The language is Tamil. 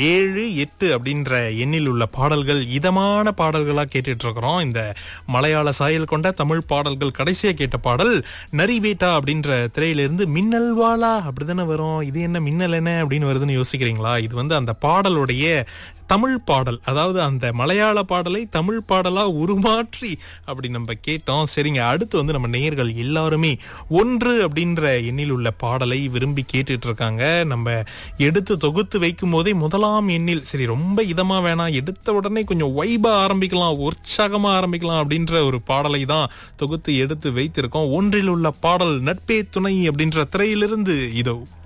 ஏழு எட்டு அப்படின்ற எண்ணில் உள்ள பாடல்கள் இதமான பாடல்களா கேட்டுட்டு இருக்கிறோம் இந்த மலையாள சாயல் கொண்ட தமிழ் பாடல்கள் கடைசியா கேட்ட பாடல் நரிவேட்டா அப்படின்ற திரையிலிருந்து மின்னல் வாலா அப்படிதானே வரும் இது என்ன மின்னல் என்ன அப்படின்னு வருதுன்னு யோசிக்கிறீங்களா இது வந்து அந்த பாடலுடைய தமிழ் பாடல் அதாவது அந்த மலையாள பாடலை தமிழ் பாடலா உருமாற்றி அப்படி நம்ம கேட்டோம் சரிங்க அடுத்து வந்து நம்ம நேயர்கள் எல்லாருமே ஒன்று அப்படின்ற எண்ணில் உள்ள பாடலை விரும்பி கேட்டுட்டு இருக்காங்க நம்ம எடுத்து தொகுத்து வைக்கும் போதே முதலாம் எண்ணில் சரி ரொம்ப இதமா வேணாம் எடுத்த உடனே கொஞ்சம் வைபா ஆரம்பிக்கலாம் உற்சாகமா ஆரம்பிக்கலாம் அப்படின்ற ஒரு பாடலை தான் தொகுத்து எடுத்து வைத்திருக்கோம் ஒன்றில் உள்ள பாடல் நட்பே துணை அப்படின்ற திரையிலிருந்து இதோ